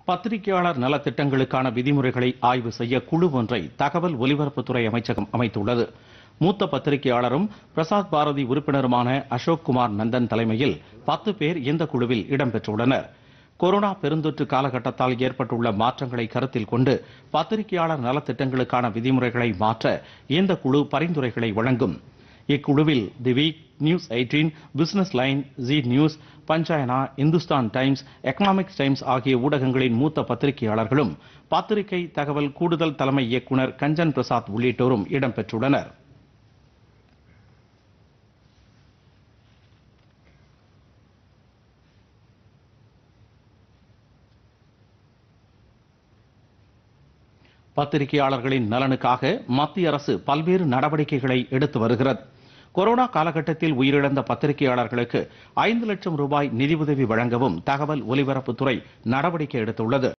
பத்திரிகையாளர் நலத்திட்டங்களுக்கான விதிமுறைகளை ஆய்வு செய்ய குழு ஒன்றை தகவல் ஒலிபரப்புத்துறை அமைச்சகம் அமைத்துள்ளது மூத்த பத்திரிகையாளரும் பிரசாத் பாரதி உறுப்பினருமான அசோக் குமார் நந்தன் தலைமையில் பத்து பேர் இந்த குழுவில் இடம்பெற்றுள்ளனர் கொரோனா பெருந்தொற்று காலகட்டத்தால் ஏற்பட்டுள்ள மாற்றங்களை கருத்தில் கொண்டு பத்திரிகையாளர் நலத்திட்டங்களுக்கான விதிமுறைகளை மாற்ற இந்த குழு பரிந்துரைகளை வழங்கும் இக்குழுவில் the Week News eighteen Business Line Zee News பஞ்சாயனா இந்துஸ்தான் டைம்ஸ் எக்கனாமிக்ஸ் டைம்ஸ் ஆகிய ஊடகங்களின் மூத்த பத்திரிகையாளர்களும் பத்திரிகை தகவல் கூடுதல் தலைமை இயக்குனர் கஞ்சன் பிரசாத் உள்ளிட்டோரும் இடம்பெற்றுள்ளனர் பத்திரிகையாளர்களின் நலனுக்காக மத்திய அரசு பல்வேறு நடவடிக்கைகளை எடுத்து வருகிறது கொரோனா காலகட்டத்தில் உயிரிழந்த பத்திரிகையாளர்களுக்கு ஐந்து லட்சம் ரூபாய் நிதியுதவி வழங்கவும் தகவல் ஒலிபரப்புத்துறை நடவடிக்கை எடுத்துள்ளது